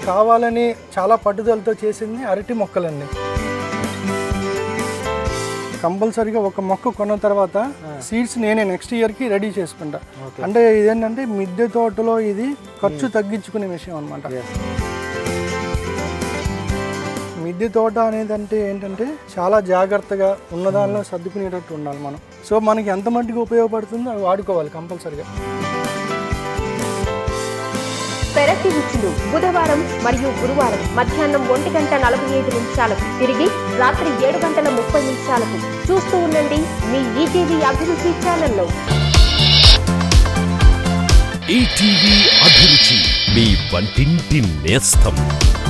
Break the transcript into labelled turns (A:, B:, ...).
A: కావాలని చాలా పట్టుదలతో చేసింది అరటి మొక్కలండి కంపల్సరీగా ఒక మొక్క కొన్న తర్వాత సీడ్స్ నేనే నెక్స్ట్ ఇయర్కి రెడీ చేసుకుంటా అంటే ఇదేంటంటే మిద్దె తోటలో ఇది ఖర్చు తగ్గించుకునే విషయం అనమాట మిద్దె తోట అనేది అంటే ఏంటంటే చాలా జాగ్రత్తగా ఉన్నదానిలో సర్దుకునేటట్టు ఉండాలి మనం సో మనకి ఎంత మట్టికి ఉపయోగపడుతుందో అవి వాడుకోవాలి కంపల్సరీగా
B: పెరటి రుచులు బుధవారం మరియు గురువారం మధ్యాహ్నం ఒంటి గంట నలభై ఐదు నిమిషాలకు తిరిగి రాత్రి ఏడు గంటల ముప్పై నిమిషాలకు చూస్తూ ఉండండి మీ ఈటీవీ అభిరుచి ఛానల్లో
C: ఈటీవీ అభిరుచి మీ వంటింటి నేస్తం